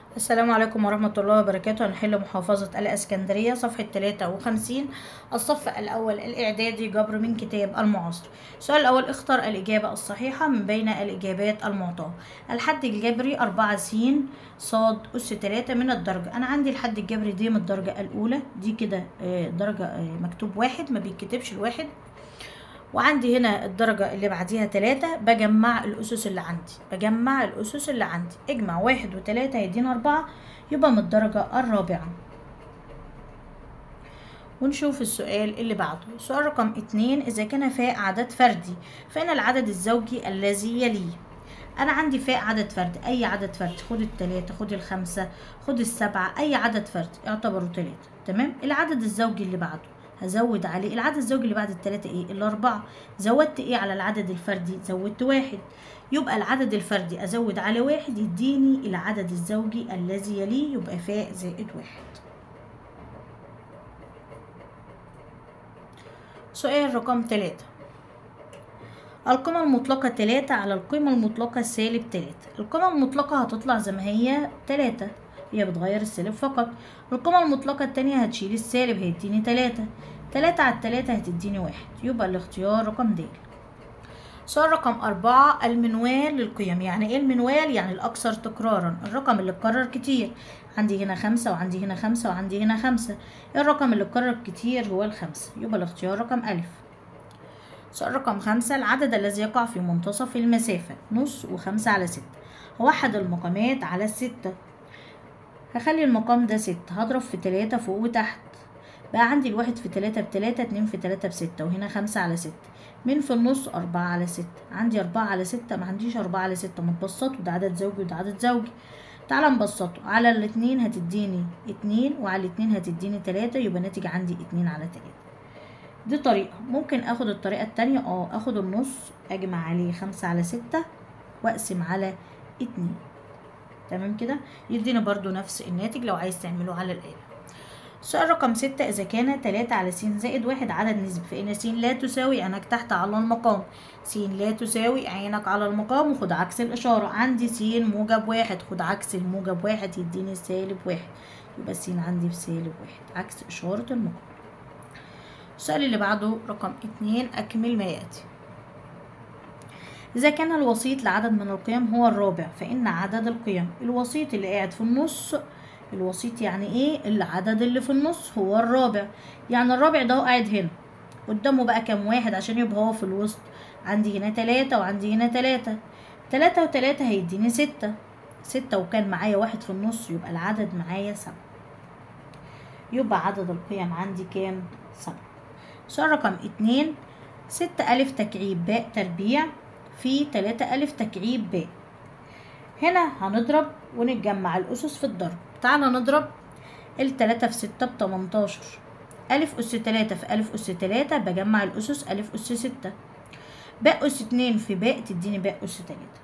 السلام عليكم ورحمة الله وبركاته هنحل محافظة الإسكندرية صفحة 53 الصف الأول الإعدادي جبر من كتاب المعاصر السؤال الأول اختر الإجابة الصحيحة من بين الإجابات المعطاة الحد الجبري 4 س صاد أس 3 من الدرجة أنا عندي الحد الجبري دي من الدرجة الأولى دي كده آه، درجة آه، مكتوب واحد ما بيتكتبش الواحد وعندي هنا الدرجة اللي بعديها تلاتة بجمع الأسس اللي عندي بجمع الأسس اللي عندي اجمع واحد وتلاتة هيدينا أربعة يبقى من الدرجة الرابعة ونشوف السؤال اللي بعده سؤال رقم اتنين إذا كان فاء عدد فردي فإن العدد الزوجي الذي يليه أنا عندي فاء عدد فرد أي عدد فرد خد التلاتة خد الخمسة خد السبعة أي عدد فرد اعتبره تلاتة تمام العدد الزوجي اللي بعده هزود عليه العدد الزوجي اللي بعد التلاتة ايه الأربعة زودت ايه على العدد الفردي زودت واحد يبقى العدد الفردي أزود على واحد يديني العدد الزوجي الذي يليه يبقى فاء زائد واحد سؤال رقم تلاتة القيمة المطلقة تلاتة على القيمة المطلقة سالب تلاتة القيمة المطلقة هتطلع زي ما هي تلاتة هي بتغير السالب فقط القيمة المطلقة التانية هتشيل السالب هيديني تلاتة تلاتة على التلاتة هتديني واحد يبقى الاختيار رقم د سؤال رقم أربعة المنوال للقيم يعني ايه المنوال يعني الأكثر تكرارا الرقم اللي اتكرر كتير عندي هنا خمسة وعندي هنا خمسة وعندي هنا خمسة الرقم اللي اتكرر كتير هو الخمسة يبقى الاختيار رقم ألف سؤال رقم خمسة العدد الذي يقع في منتصف المسافة نص وخمسة على ستة هوحد المقامات على الستة هخلي المقام ده ستة هضرب في تلاتة فوق وتحت بقى عندي الواحد في تلاتة بتلاتة اتنين في تلاتة بستة وهنا خمسة على ستة من في النص أربعة على ستة عندي أربعة على ستة ما عنديش أربعة على ستة متبسطوا ده عدد زوجي وده عدد زوجي تعالى نبسطه على الاتنين هتديني اتنين وعلى الاتنين هتديني تلاتة يبقى ناتج عندي اتنين على تلاتة دي طريقة ممكن اخد الطريقة التانية اه اخد النص اجمع عليه خمسة على ستة واقسم على اتنين تمام كده يدينا برضو نفس الناتج لو عايز تعمله على الآلة سؤال رقم ستة إذا كان تلاتة على س زائد واحد عدد نسبي فإن س لا تساوي عينك تحت على المقام س لا تساوي عينك على المقام وخد عكس الإشارة عندي س موجب واحد خد عكس الموجب واحد يديني سالب واحد يبقى س عندي بسالب واحد عكس إشارة المقام السؤال اللي بعده رقم اتنين أكمل ما يأتي إذا كان الوسيط لعدد من القيم هو الرابع فإن عدد القيم الوسيط اللي قاعد في النص الوسيط يعني إيه العدد اللي في النص هو الرابع يعني الرابع ده هو قاعد هنا قدامه بقى كام واحد عشان يبقى هو في الوسط عندي هنا تلاتة وعندي هنا تلاتة تلاتة وتلاتة هيديني ستة ستة وكان معايا واحد في النص يبقى العدد معايا سبعة يبقى عدد القيم عندي كام سبعة سؤال رقم اتنين ستة ألف تكعيب باء تربيع في تلاتة ألف تكعيب باء هنا هنضرب ونتجمع الأسس في الضرب تعالى نضرب التلاتة في ستة بتمنتاشر ألف أس تلاتة في ألف أس تلاتة بجمع الأسس ألف أس ستة باء أس اتنين في باء تديني باء أس تلاتة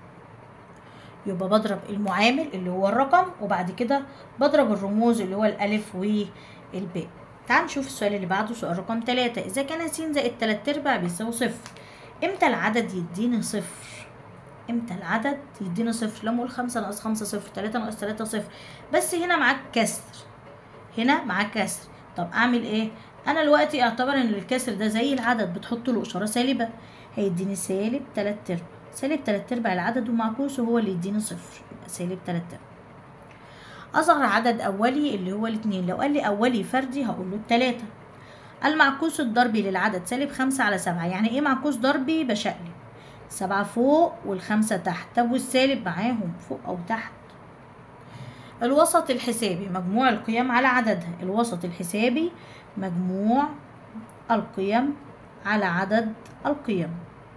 يبقى بضرب المعامل اللي هو الرقم وبعد كده بضرب الرموز اللي هو الألف والباء تعال نشوف السؤال اللي بعده سؤال رقم تلاتة إذا كان س زائد تلات أرباع بيساوي صفر إمتى العدد يديني صفر؟ إمتى العدد يديني صفر؟ لما أقول خمسة ناقص خمسة صفر تلاتة ناقص تلاتة صفر بس هنا معاك كسر هنا معاك كسر طب أعمل إيه؟ أنا دلوقتي أعتبر إن الكسر ده زي العدد بتحط له إشارة سالبة هيديني سالب تلات أرباع سالب تلات أرباع العدد ومعكوسه هو اللي يديني صفر يبقى سالب تلات أرباع أصغر عدد أولي اللي هو الاتنين لو قال لي أولي فردي هقول له التلاتة المعكوس الضربي للعدد سالب خمسة على سبعة يعني ايه معكوس ضربي بشقلب سبعة فوق والخمسة تحت طب والسالب معاهم فوق أو تحت الوسط الحسابي مجموع القيم على عددها الوسط الحسابي مجموع القيم على عدد القيم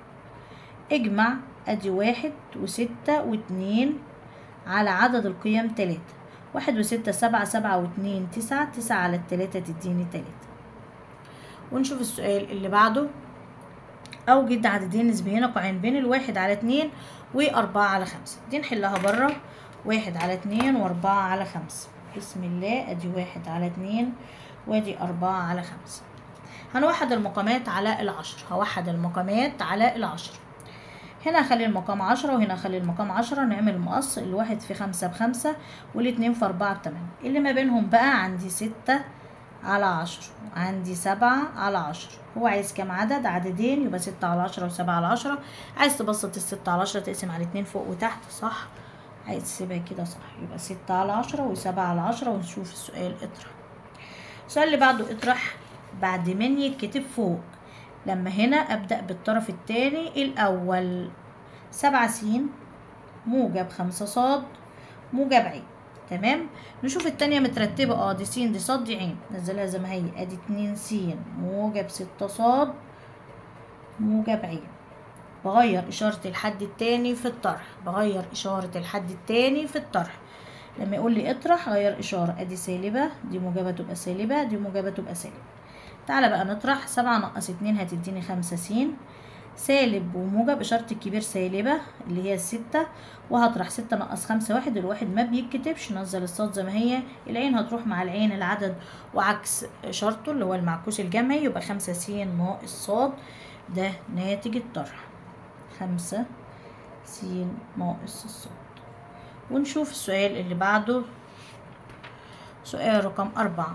اجمع ادي واحد وستة واتنين على عدد القيم تلاتة واحد وستة سبعة سبعة واتنين تسعة تسعة على التلاتة تديني تلاتة ونشوف السؤال اللي بعده أوجد عددين نسبيين يقعان بين الواحد على اتنين وأربعة على خمسة دي نحلها برا واحد على اتنين وأربعة على خمسة بسم الله أدي واحد على اتنين وأدي أربعة على خمسة هنوحد المقامات على العشر هوحد المقامات على العشر هنا اخلي المقام عشرة وهنا اخلي المقام عشرة نعمل مقص الواحد في خمسة بخمسة والاتنين في اربعة بتمانية اللي ما بينهم بقى عندي ستة على عشرة عندي سبعة على عشرة هو عايز كام عدد عددين يبقى ستة على عشرة وسبعة على عشرة عايز تبسط الستة على عشرة تقسم على اتنين فوق وتحت صح عايز تسيبها كده صح يبقى ستة على عشرة وسبعة على عشرة ونشوف السؤال اطرح السؤال اللي بعده اطرح بعد من يتكتب فوق لما هنا أبدأ بالطرف التاني الأول سبعة س موجب خمسة صاد موجب عين تمام نشوف التانية مترتبة اه دي س دي صاد دي عين نزلها زي ما هي ادي اتنين س موجب ستة صاد موجب عين بغير إشارة الحد التاني في الطرح بغير إشارة الحد التاني في الطرح لما يقول لي اطرح غير إشارة ادي سالبة دي موجبة تبقى سالبة دي موجبة تبقى سالبة تعالى بقى نطرح سبعة ناقص اتنين هتديني خمسة س سالب وموجب إشارة الكبير سالبة اللي هي الستة وهطرح ستة ناقص خمسة واحد الواحد ما بيتكتبش نزل الصاد زي ما هي العين هتروح مع العين العدد وعكس إشارته اللي هو المعكوس الجمعي يبقى خمسة س ناقص صاد ده ناتج الطرح خمسة س ناقص الصاد ونشوف السؤال اللي بعده سؤال رقم أربعة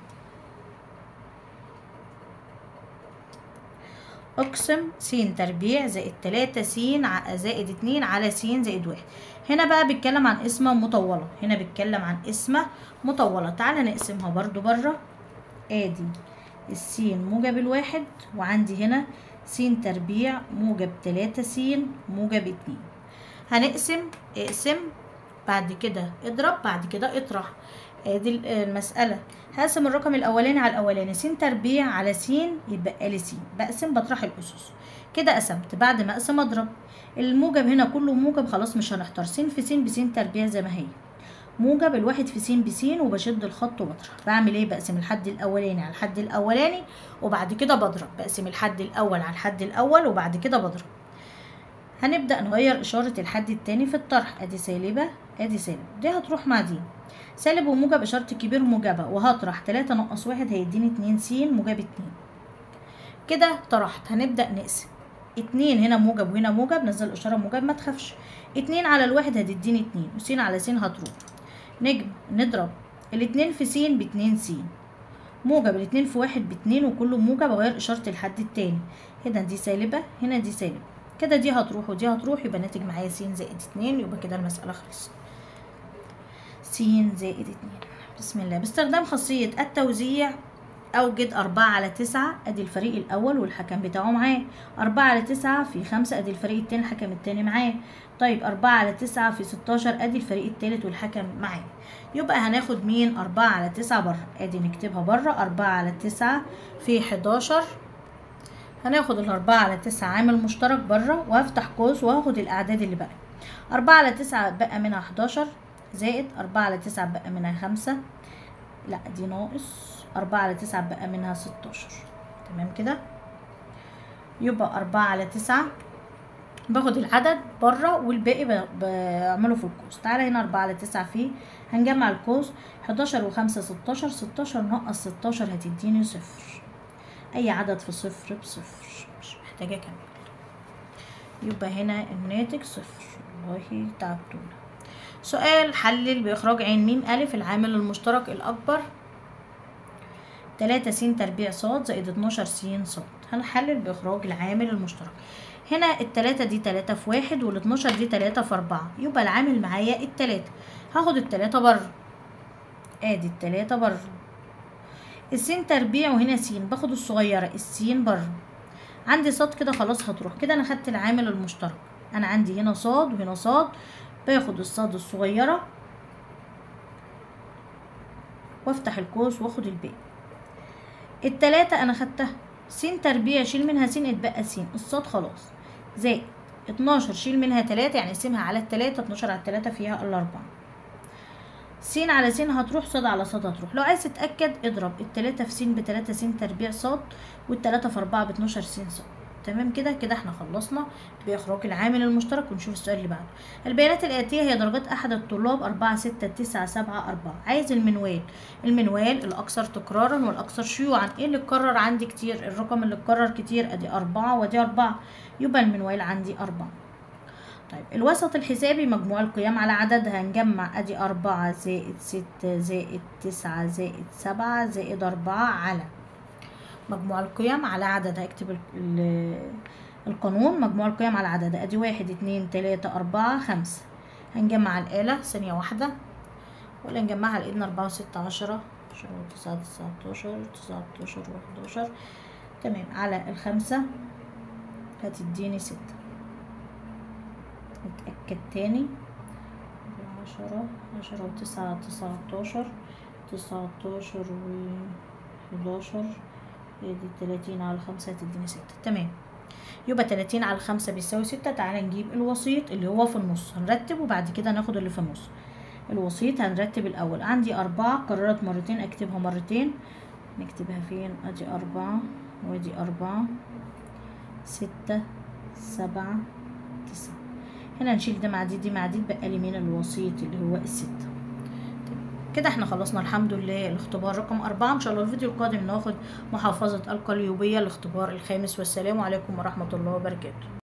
اقسم س تربيع زائد تلاتة س زائد اتنين على س زائد واحد هنا بقى بيتكلم عن قسمة مطولة هنا بيتكلم عن قسمة مطولة تعالى نقسمها برضو بره ادي السين موجب الواحد وعندي هنا س تربيع موجب تلاتة س موجب اتنين هنقسم اقسم بعد كده اضرب بعد كده اطرح ادي المسألة هقسم الرقم الأولاني على الأولاني س تربيع على س يتبقى لي س بقسم بطرح الأسس كده قسمت بعد ما أقسم أضرب الموجب هنا كله موجب خلاص مش هنحتار س في س بس تربيع زي ما هي موجب الواحد في س بس وبشد الخط وبطرح بعمل ايه بقسم الحد الأولاني على الحد الأولاني وبعد كده بضرب بقسم الحد الأول على الحد الأول وبعد كده بضرب هنبدأ نغير إشارة الحد التاني في الطرح ادي سالبة ادي سالب دي هتروح مع دي سالب وموجب إشارة الكبير موجبة وهطرح تلاتة ناقص واحد هيديني اتنين س موجب اتنين كده طرحت هنبدأ نقسم اتنين هنا موجب وهنا موجب نزل إشارة موجب ما تخافش اتنين على الواحد هتديني اتنين وس على س هتروح نجم نضرب الاتنين في س باتنين س موجب الاتنين في واحد باتنين وكله موجب اغير إشارة الحد التاني هنا دي سالبة هنا دي سالبة كده دي هتروح ودي هتروح يبقى ناتج معايا س زائد اتنين يبقى كده المسألة خلصت س زائد اتنين بسم الله باستخدام خاصية التوزيع أوجد أربعة على تسعة أدي الفريق الأول والحكم بتاعه معاه أربعة على تسعة في خمسة أدي الفريق التاني الحكم التاني معاه طيب أربعة على تسعة في ستاشر أدي الفريق التالت والحكم معاه يبقى هناخد مين أربعة على تسعة بره أدي نكتبها بره أربعة على تسعة في حداشر هناخد الأربعة على تسعة عامل مشترك بره وهفتح قوس وهاخد الأعداد اللي بقى أربعة على تسعة بقى منها حداشر زائد أربعة على تسعة بقى منها خمسة لا دي ناقص أربعة على تسعة بقى منها ستاشر تمام كده يبقى أربعة على تسعة باخد العدد بره والباقي بعمله في القوس تعالى هنا أربعة على تسعة فيه هنجمع القوس حداشر وخمسة ستاشر ستاشر ناقص ستاشر هتديني صفر أي عدد في صفر بصفر مش محتاجة أكمل يبقى هنا الناتج صفر والله تعبتونا سؤال حلل بإخراج عين ميم ألف العامل المشترك الأكبر تلاتة س تربيع ص زائد اتناشر س ص هنحلل بإخراج العامل المشترك هنا التلاتة دي تلاتة في واحد والاتناشر دي تلاتة في أربعة يبقى العامل معايا التلاتة هاخد التلاتة بره ادي التلاتة بره السين تربيع وهنا س باخد الصغيرة السين بره عندي صاد كده خلاص هتروح كده انا خدت العامل المشترك انا عندي هنا صاد وهنا صاد باخد الصاد الصغيرة وافتح القوس واخد الباقي التلاتة انا خدتها س تربيع شيل منها س اتبقى س الصاد خلاص زائد اتناشر شيل منها تلاتة يعني اقسمها على التلاتة اتناشر على التلاتة فيها الأربعة س على س هتروح صاد على صاد هتروح لو عايز تتأكد اضرب التلاتة في س بتلاتة س تربيع صاد والتلاتة في أربعة باتناشر س صاد تمام كده كده احنا خلصنا بإخراج العامل المشترك ونشوف السؤال اللي بعده البيانات الآتية هي درجات أحد الطلاب أربعة ستة تسعة سبعة أربعة عايز المنوال المنوال الأكثر تكرارا والأكثر شيوعا ايه اللي اتكرر عندي كتير الرقم اللي اتكرر كتير ادي أربعة ودي أربعة يبقى المنوال عندي أربعة طيب الوسط الحسابي مجموع القيم على عددها نجمع ادي أربعة زائد ستة زائد تسعة زائد سبعة زائد أربعة على مجموع القيم على عددها اكتب ال- ال- القانون مجموع القيم على عددها ادي واحد اتنين تلاتة أربعة خمسة هنجمع الآلة ثانية واحدة ولا نجمعها على ايدنا أربعة وستة عشرة عشرة وتسعة تسعتاشر تسعتاشر وحداشر تمام على الخمسة هتديني ستة نتأكد تاني عشرة عشرة وتسعة تسعتاشر تسعتاشر وحداشر هي دي تلاتين على خمسة هتديني ستة تمام يبقى تلاتين على خمسة بيساوي ستة تعالى نجيب الوسيط اللي هو في النص هنرتب وبعد كده ناخد اللي في النص الوسيط هنرتب الأول عندي أربعة قررت مرتين أكتبها مرتين نكتبها فين أدي أربعة وأدي أربعة ستة سبعة تسعة هنا نشيل ده مع دي دي مع دي بقى لي مين الوسيط اللي هو الستة كده احنا خلصنا الحمد لله الاختبار رقم أربعة إن شاء الله الفيديو القادم ناخد محافظة القليوبية الاختبار الخامس والسلام عليكم ورحمة الله وبركاته